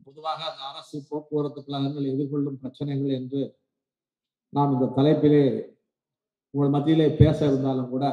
பொதுவாக அந்த அரசு போக்குவரத்து கழகங்கள் எதிர்கொள்ளும் பிரச்சனைகள் என்று நாம் இந்த தலைப்பிலே உங்கள் மத்தியிலே பேச இருந்தாலும் கூட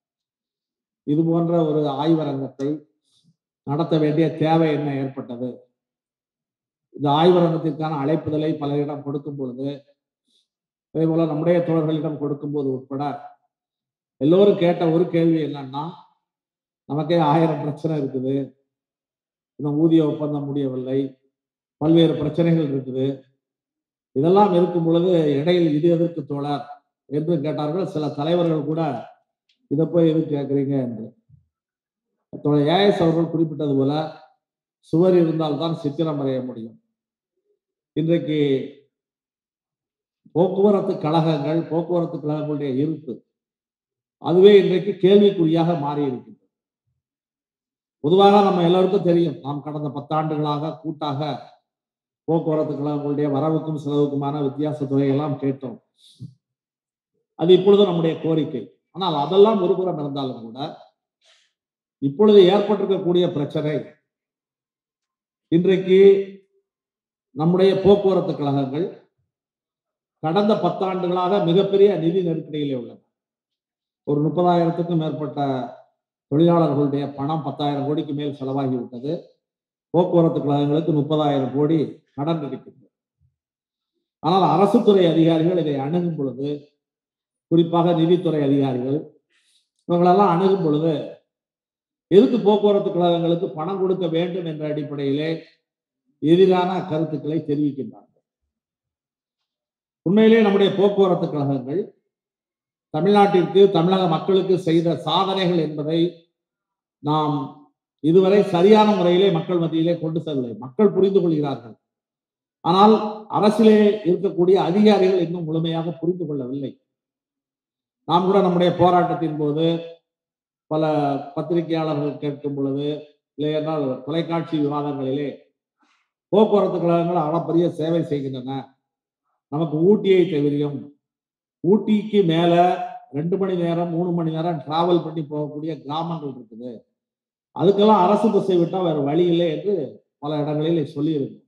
இது போன்ற ஒரு ஆய்வரங்கத்தை நடத்த வேண்டிய தேவை என்ன ஏற்பட்டது இந்த ஆய்வரங்கத்திற்கான அழைப்புதலை பலரிடம் கொடுக்கும் பொழுது அதே போல நம்முடைய தோழர்களிடம் கொடுக்கும்போது உட்பட எல்லோரும் கேட்ட ஒரு கேள்வி என்னன்னா நமக்கே ஆயிரம் பிரச்சனை இருக்குது இன்னும் ஊதிய ஒப்பந்தம் முடியவில்லை பல்வேறு பிரச்சனைகள் இருக்குது இதெல்லாம் இருக்கும் பொழுது இடையில் இது எதற்கு தோழர் என்று கேட்டார்கள் சில தலைவர்கள் கூட இதை போய் எதுக்கு கேட்குறீங்க என்று தோழர் ஏஎஸ் அவர்கள் குறிப்பிட்டது போல சுவர் இருந்தால்தான் சித்திரம் வரைய முடியும் இன்றைக்கு போக்குவரத்து கழகங்கள் போக்குவரத்து கழகங்களுடைய இருப்பு அதுவே இன்றைக்கு கேள்விக்குறியாக மாறி இருக்கின்றது பொதுவாக நம்ம எல்லாருக்கும் தெரியும் நாம் கடந்த பத்தாண்டுகளாக கூட்டாக போக்குவரத்து கழகங்களுடைய வரவுக்கும் செலவுக்குமான வித்தியாச தொகையெல்லாம் கேட்டோம் அது இப்பொழுது நம்முடைய கோரிக்கை ஆனால் அதெல்லாம் ஒருபுறம் இருந்தாலும் கூட இப்பொழுது ஏற்பட்டிருக்கக்கூடிய பிரச்சனை இன்றைக்கு நம்முடைய போக்குவரத்து கழகங்கள் கடந்த பத்தாண்டுகளாக மிகப்பெரிய நிதி நெருக்கடியிலே உள்ளன ஒரு முப்பதாயிரத்துக்கும் மேற்பட்ட தொழிலாளர்களுடைய பணம் பத்தாயிரம் கோடிக்கு மேல் செலவாகி விட்டது போக்குவரத்து கழகங்களுக்கு முப்பதாயிரம் கோடி கடன் இருக்கின்றது ஆனால் அரசு துறை அதிகாரிகள் இதை அணுகும் பொழுது குறிப்பாக நிதித்துறை அதிகாரிகள் இவங்களெல்லாம் அணுகும் பொழுது எதுக்கு போக்குவரத்து கழகங்களுக்கு பணம் கொடுக்க வேண்டும் என்ற அடிப்படையிலே எதிரான கருத்துக்களை தெரிவிக்கின்றார்கள் உண்மையிலே நம்முடைய போக்குவரத்து கழகங்கள் தமிழ்நாட்டிற்கு தமிழக மக்களுக்கு செய்த சாதனைகள் என்பதை நாம் இதுவரை சரியான முறையிலே மக்கள் மத்தியிலே கொண்டு செல்லவில்லை மக்கள் புரிந்து கொள்கிறார்கள் ஆனால் அரசிலே இருக்கக்கூடிய அதிகாரிகள் இன்னும் முழுமையாக புரிந்து கொள்ளவில்லை நாம் கூட நம்முடைய போராட்டத்தின் போது பல பத்திரிகையாளர்கள் கேட்கும் பொழுது இல்லையென்றால் தொலைக்காட்சி விவாதங்களிலே போக்குவரத்து கழகங்கள் அளப்பரிய சேவை செய்கின்றன நமக்கு ஊட்டியை தெரியும் ஊட்டிக்கு மேல ரெண்டு மணி நேரம் மூணு மணி நேரம் டிராவல் பண்ணி போகக்கூடிய கிராமங்கள் இருக்குது அதுக்கெல்லாம் அரசு பஸ்ஸை விட்டால் வேற வழி இல்லை என்று பல இடங்களில் சொல்லியிருக்கு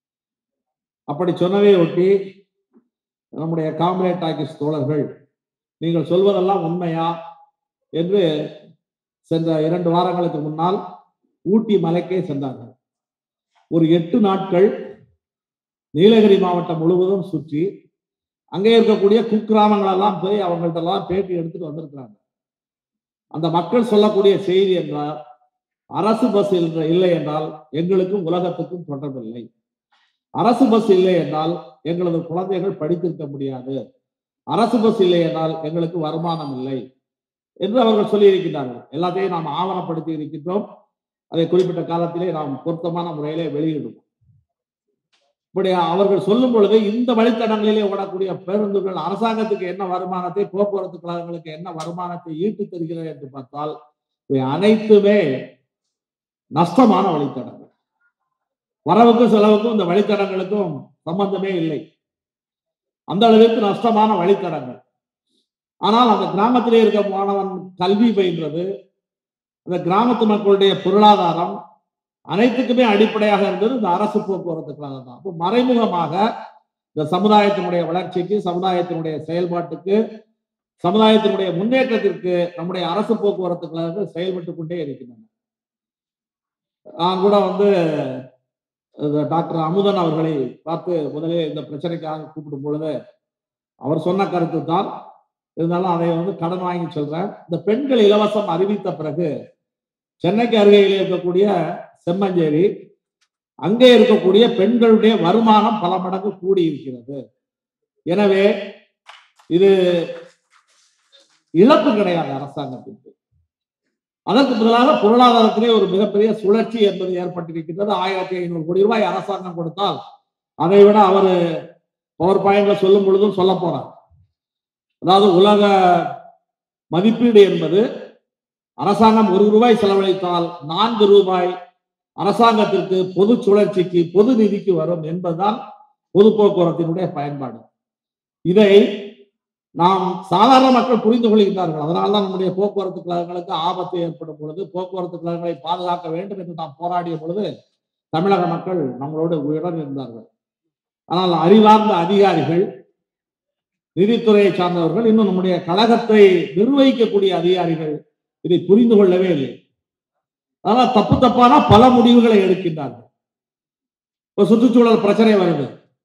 அப்படி சொன்னதை ஒட்டி நம்முடைய காம்ரேட் டாக்கிஸ் தோழர்கள் நீங்கள் சொல்வதெல்லாம் உண்மையா என்று சென்ற இரண்டு வாரங்களுக்கு முன்னால் ஊட்டி மலைக்கே சென்றார்கள் ஒரு எட்டு நாட்கள் நீலகிரி மாவட்டம் முழுவதும் சுற்றி அங்கே இருக்கக்கூடிய குக்கிராமங்கள் எல்லாம் போய் அவங்கள்ட்ட எல்லாம் பேட்டி எடுத்துட்டு வந்திருக்கிறாங்க அந்த மக்கள் சொல்லக்கூடிய செய்தி என்றால் அரசு பஸ் இல்லை என்றால் எங்களுக்கும் உலகத்துக்கும் தொடர்பில்லை அரசு பஸ் இல்லை என்றால் எங்களது குழந்தைகள் படித்திருக்க முடியாது அரசு பஸ் இல்லை என்றால் எங்களுக்கு வருமானம் இல்லை என்று அவர்கள் சொல்லியிருக்கிறார்கள் எல்லாத்தையும் நாம் ஆவணப்படுத்தி இருக்கின்றோம் அதை குறிப்பிட்ட காலத்திலே நாம் பொருத்தமான முறையிலே வெளியிடுவோம் இப்படி அவர்கள் சொல்லும் பொழுது இந்த வழித்தடங்களிலே ஓடக்கூடிய பேருந்துகள் அரசாங்கத்துக்கு என்ன வருமானத்தை போக்குவரத்து கழகங்களுக்கு என்ன வருமானத்தை ஈட்டி தருகிறது என்று பார்த்தால் இவை அனைத்துமே நஷ்டமான வழித்தடங்கள் வரவுக்கும் செலவுக்கும் இந்த வழித்தடங்களுக்கும் சம்பந்தமே இல்லை அந்த அளவிற்கு நஷ்டமான வழித்தடங்கள் ஆனால் அந்த கிராமத்திலே இருக்க மாணவன் கல்வி பயின்றது அந்த கிராமத்து மக்களுடைய பொருளாதாரம் அனைத்துக்குமே அடிப்படையாக இருந்தது இந்த அரசு போக்குவரத்து கழகம் தான் அப்போ மறைமுகமாக இந்த சமுதாயத்தினுடைய வளர்ச்சிக்கு சமுதாயத்தினுடைய செயல்பாட்டுக்கு சமுதாயத்தினுடைய முன்னேற்றத்திற்கு நம்முடைய அரசு போக்குவரத்து கழகங்கள் செயல்பட்டு கொண்டே இருக்கின்றன நான் கூட வந்து டாக்டர் அமுதன் அவர்களை பார்த்து முதலில் இந்த பிரச்சனைக்காக கூப்பிடும் பொழுது அவர் சொன்ன கருத்து தான் இருந்தாலும் அதை வந்து கடன் வாங்கி சொல்றேன் இந்த பெண்கள் இலவசம் அறிவித்த பிறகு சென்னைக்கு அருகையில் இருக்கக்கூடிய செம்மஞ்சேரி அங்கே இருக்கக்கூடிய பெண்களுடைய வருமானம் பல மடங்கு கூடி இருக்கிறது எனவே இது இழப்பு கிடையாது அரசாங்கத்திற்கு அதற்கு பதிலாக பொருளாதாரத்திலே ஒரு மிகப்பெரிய சுழற்சி என்பது ஏற்பட்டிருக்கின்றது ஆயிரத்தி ஐநூறு கோடி ரூபாய் அரசாங்கம் கொடுத்தால் அதை விட அவர் பவர் பாயிண்ட்ல சொல்லும் பொழுதும் சொல்ல போறார் அதாவது உலக மதிப்பீடு என்பது அரசாங்கம் ஒரு ரூபாய் செலவழித்தால் நான்கு ரூபாய் அரசாங்கத்திற்கு பொது சுழற்சிக்கு பொது நிதிக்கு வரும் என்பதுதான் பொது போக்குவரத்தினுடைய பயன்பாடு இதை நாம் சாதாரண மக்கள் புரிந்து கொள்கின்றார்கள் அதனால்தான் நம்முடைய போக்குவரத்து கழகங்களுக்கு ஆபத்து ஏற்படும் பொழுது போக்குவரத்து கழகங்களை பாதுகாக்க வேண்டும் என்று நாம் போராடிய பொழுது தமிழக மக்கள் நம்மளோடு உடன் இருந்தார்கள் ஆனால் அறிவார்ந்த அதிகாரிகள் நிதித்துறையை சார்ந்தவர்கள் இன்னும் நம்முடைய கழகத்தை நிர்வகிக்கக்கூடிய அதிகாரிகள் இதை புரிந்து கொள்ளவே இல்லை அதனால் தப்பு தப்பான பல முடிவுகளை எடுக்கின்றார்கள் இப்போ சுற்றுச்சூழல் பிரச்சனை வருது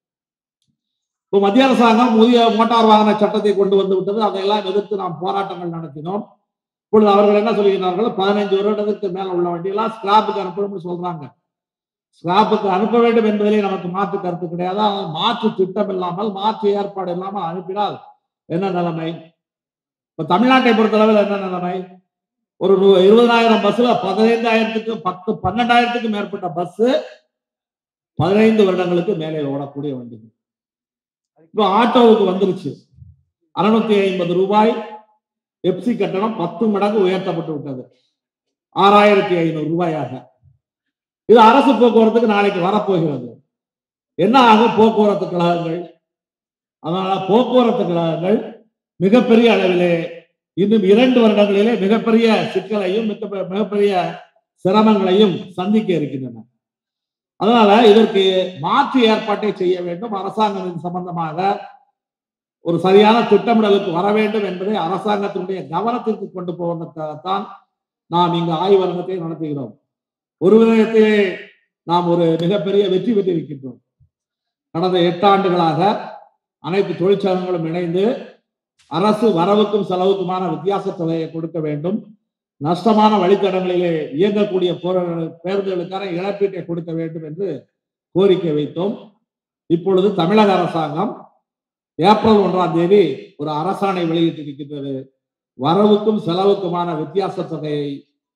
இப்போ மத்திய அரசாங்கம் புதிய மோட்டார் வாகன சட்டத்தை கொண்டு வந்து விட்டது அதையெல்லாம் எதிர்த்து நாம் போராட்டங்கள் நடத்தினோம் இப்பொழுது அவர்கள் என்ன சொல்கிறார்கள் பதினைஞ்சு வருடத்துக்கு மேல உள்ள வண்டியெல்லாம் ஸ்கிராப்புக்கு அனுப்பணும்னு சொல்றாங்க ஸ்கிராப்புக்கு அனுப்ப வேண்டும் என்பதிலே நமக்கு மாற்று கருத்து கிடையாது ஆனால் மாற்று திட்டம் இல்லாமல் மாற்று ஏற்பாடு இல்லாமல் அனுப்பினால் என்ன நிலைமை இப்ப தமிழ்நாட்டை பொறுத்தளவில் என்ன நிலைமை ஒரு நூ- இருபதாயிரம் பஸ்ல பதினைந்தாயிரத்துக்கு பத்து பன்னெண்டாயிரத்துக்கு மேற்பட்ட பஸ் பதினைந்து வருடங்களுக்கு மேலே ஓடக்கூடிய வண்டி இப்போ ஆட்டோவுக்கு வந்துருச்சு அறுநூத்தி ஐம்பது ரூபாய் எப்சி கட்டணம் பத்து மடங்கு உயர்த்தப்பட்டு விட்டது ஆறாயிரத்தி ஐநூறு ரூபாயாக இது அரசு போக்குவரத்துக்கு நாளைக்கு வரப்போகிறது என்ன ஆகும் போக்குவரத்து கழகங்கள் அதனால போக்குவரத்து கழகங்கள் மிகப்பெரிய அளவிலே இன்னும் இரண்டு வருடங்களிலே மிகப்பெரிய சிக்கலையும் மிக- மிகப்பெரிய சிரமங்களையும் சந்திக்க இருக்கின்றன அதனால இதற்கு மாற்று ஏற்பாட்டை செய்ய வேண்டும் அரசாங்கம் இது சம்பந்தமாக ஒரு சரியான திட்டமிடலுக்கு வர வேண்டும் என்பதை அரசாங்கத்தினுடைய கவனத்திற்கு கொண்டு போவதற்காகத்தான் நாம் இங்கு ஆய்வரங்கத்தை நடத்துகிறோம் ஒரு விதத்திலே நாம் ஒரு மிகப்பெரிய வெற்றி பெற்றிருக்கின்றோம் கடந்த எட்டு ஆண்டுகளாக அனைத்து தொழிற்சங்கங்களும் இணைந்து அரசு வரவுக்கும் செலவுக்குமான வித்தியாச தொகையை கொடுக்க வேண்டும் நஷ்டமான வழித்தடங்களிலே இயங்கக்கூடிய போர- பேருந்துகளுக்கான இழப்பீட்டை கொடுக்க வேண்டும் என்று கோரிக்கை வைத்தோம் இப்பொழுது தமிழக அரசாங்கம் ஏப்ரல் ஒன்றாம் தேதி ஒரு அரசாணை வெளியிட்டிருக்கின்றது வரவுக்கும் செலவுக்குமான வித்தியாச தொகையை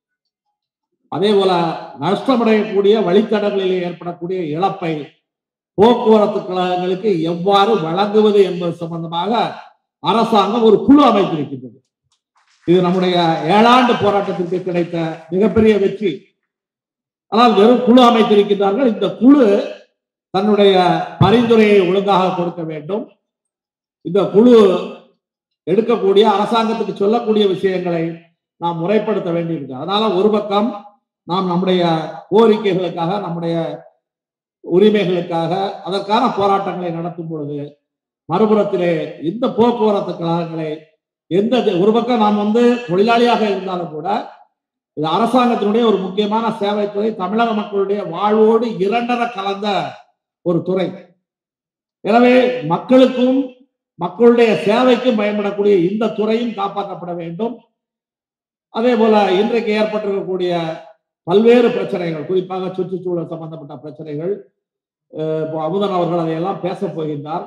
அதே போல நஷ்டமடையக்கூடிய வழித்தடங்களிலே ஏற்படக்கூடிய இழப்பை போக்குவரத்து கழகங்களுக்கு எவ்வாறு வழங்குவது என்பது சம்பந்தமாக அரசாங்கம் ஒரு குழு அமைத்திருக்கின்றது இது நம்முடைய ஏழாண்டு போராட்டத்திற்கு கிடைத்த மிகப்பெரிய வெற்றி ஆனால் வெறும் குழு அமைத்திருக்கின்றார்கள் இந்த குழு தன்னுடைய பரிந்துரையை ஒழுங்காக கொடுக்க வேண்டும் இந்த குழு எடுக்கக்கூடிய அரசாங்கத்துக்கு சொல்லக்கூடிய விஷயங்களை நாம் முறைப்படுத்த வேண்டியிருக்கு அதனால ஒரு பக்கம் நாம் நம்முடைய கோரிக்கைகளுக்காக நம்முடைய உரிமைகளுக்காக அதற்கான போராட்டங்களை நடத்தும் பொழுது மறுபுறத்திலே இந்த போக்குவரத்து கழகங்களை எந்த ஒரு பக்கம் நாம் வந்து தொழிலாளியாக இருந்தாலும் கூட இது அரசாங்கத்தினுடைய ஒரு முக்கியமான சேவைத்துறை தமிழக மக்களுடைய வாழ்வோடு இரண்டர கலந்த ஒரு துறை எனவே மக்களுக்கும் மக்களுடைய சேவைக்கும் பயன்படக்கூடிய இந்த துறையும் காப்பாற்றப்பட வேண்டும் அதே போல இன்றைக்கு ஏற்பட்டிருக்கக்கூடிய பல்வேறு பிரச்சனைகள் குறிப்பாக சுற்றுச்சூழல் சம்பந்தப்பட்ட பிரச்சனைகள் அஹ் இப்போ அமுதன் அவர்கள் அதையெல்லாம் பேச போகின்றார்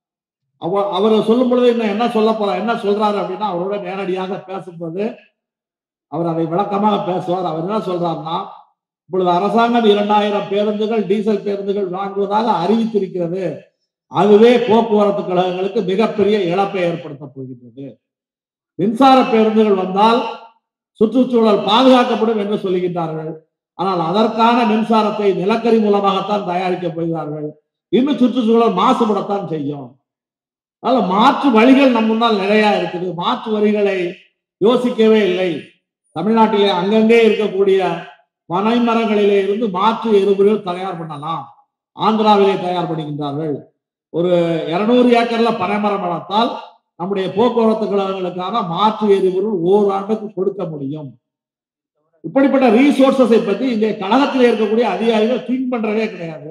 அவ அவர் சொல்லும் பொழுது இன்னும் என்ன சொல்ல போற என்ன சொல்றாரு அப்படின்னா அவரோட நேரடியாக பேசும்போது அவர் அதை விளக்கமாக பேசுவார் அவர் என்ன சொல்றாருன்னா இப்பொழுது அரசாங்கம் இரண்டாயிரம் பேருந்துகள் டீசல் பேருந்துகள் வாங்குவதாக அறிவித்திருக்கிறது அதுவே போக்குவரத்து கழகங்களுக்கு மிகப்பெரிய இழப்பை ஏற்படுத்த போகின்றது மின்சார பேருந்துகள் வந்தால் சுற்றுச்சூழல் பாதுகாக்கப்படும் என்று சொல்லுகின்றார்கள் ஆனால் அதற்கான மின்சாரத்தை நிலக்கரி மூலமாகத்தான் தயாரிக்கப் போகிறார்கள் இன்னும் சுற்றுச்சூழல் மாசுபடத்தான் செய்யும் அதனால மாற்று வழிகள் நம் முன்னால் நிறைய இருக்குது மாற்று வழிகளை யோசிக்கவே இல்லை தமிழ்நாட்டிலே அங்கங்கே இருக்கக்கூடிய பனை மரங்களிலே இருந்து மாற்று எரிபொருள் தயார் பண்ணலாம் ஆந்திராவிலே தயார் பண்ணுகின்றார்கள் ஒரு இருநூறு ஏக்கர்ல பனைமரம் வளர்த்தால் நம்முடைய போக்குவரத்து கழகங்களுக்கான மாற்று எரிபொருள் ஓராண்டுக்கு கொடுக்க முடியும் இப்படிப்பட்ட ரீசோர்சஸை பத்தி இந்த கழகத்தில் இருக்கக்கூடிய அதிகாரிகள் திங்க் பண்றதே கிடையாது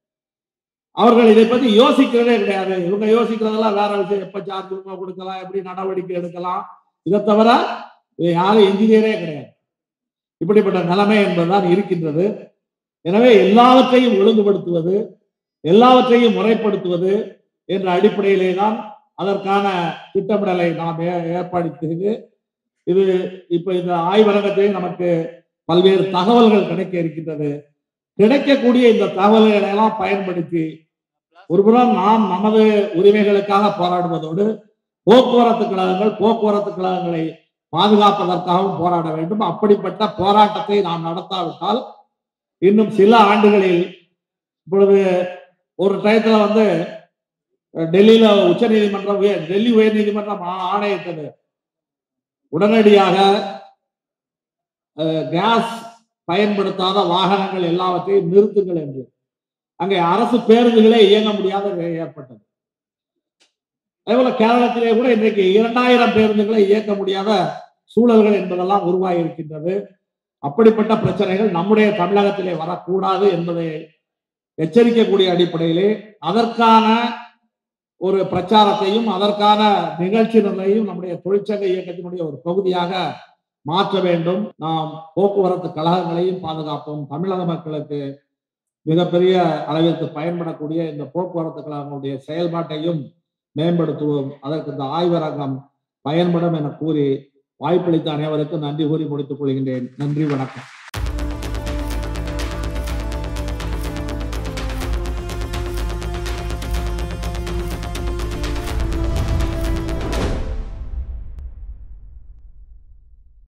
அவர்கள் இதை பத்தி யோசிக்கிறதே கிடையாது இவங்க யோசிக்கிறதெல்லாம் வேற விஷயம் எப்ப சார்ஜ் கொடுக்கலாம் எப்படி நடவடிக்கை எடுக்கலாம் இதை தவிர இது யாரும் என்ஜினியரே கிடையாது இப்படிப்பட்ட நிலைமை என்பதுதான் இருக்கின்றது எனவே எல்லாவற்றையும் ஒழுங்குபடுத்துவது எல்லாவற்றையும் முறைப்படுத்துவது என்ற அடிப்படையிலே தான் அதற்கான திட்டமிடலை நாம் ஏ- ஏற்பாடு செய்து இது இப்ப இந்த ஆய்வரங்கத்திலே நமக்கு பல்வேறு தகவல்கள் கிடைக்க இருக்கின்றது கிடைக்கக்கூடிய இந்த தகவல்களை எல்லாம் பயன்படுத்தி ஒருபுறம் நாம் நமது உரிமைகளுக்காக போராடுவதோடு போக்குவரத்து கழகங்கள் போக்குவரத்து கழகங்களை பாதுகாப்பதற்காகவும் போராட வேண்டும் அப்படிப்பட்ட போராட்டத்தை நாம் நடத்தாவிட்டால் இன்னும் சில ஆண்டுகளில் இப்பொழுது ஒரு டயத்துல வந்து அஹ், டெல்லியில உச்ச நீதிமன்றம் உயர் டெல்லி உயர் நீதிமன்றம் ஆ- ஆணையிட்டது உடனடியாக கேஸ் பயன்படுத்தாத வாகனங்கள் எல்லாவற்றையும் நிறுத்துங்கள் என்று அங்கே அரசு பேருந்துகளே இயங்க முடியாத நிலை ஏற்பட்டது அதேபோல கேரளத்திலே கூட இன்றைக்கு இரண்டாயிரம் பேருந்துகளை இயக்க முடியாத சூழல்கள் என்பதெல்லாம் உருவாகி இருக்கின்றது அப்படிப்பட்ட பிரச்சனைகள் நம்முடைய தமிழகத்திலே வரக்கூடாது என்பதை எச்சரிக்கக்கூடிய அடிப்படையிலே அதற்கான ஒரு பிரச்சாரத்தையும் அதற்கான நிகழ்ச்சி நிலையும் நம்முடைய தொழிற்சங்க இயக்கத்தினுடைய ஒரு பகுதியாக மாற்ற வேண்டும் நாம் போக்குவரத்து கழகங்களையும் பாதுகாப்போம் தமிழக மக்களுக்கு மிகப்பெரிய அளவிற்கு பயன்படக்கூடிய இந்த போக்குவரத்து கழகங்களுடைய செயல்பாட்டையும் மேம்படுத்துவோம் அதற்கு இந்த ஆய்வரங்கம் பயன்படும் என கூறி வாய்ப்பளித்த அனைவருக்கும் நன்றி கூறி முடித்துக் கொள்கின்றேன் நன்றி வணக்கம்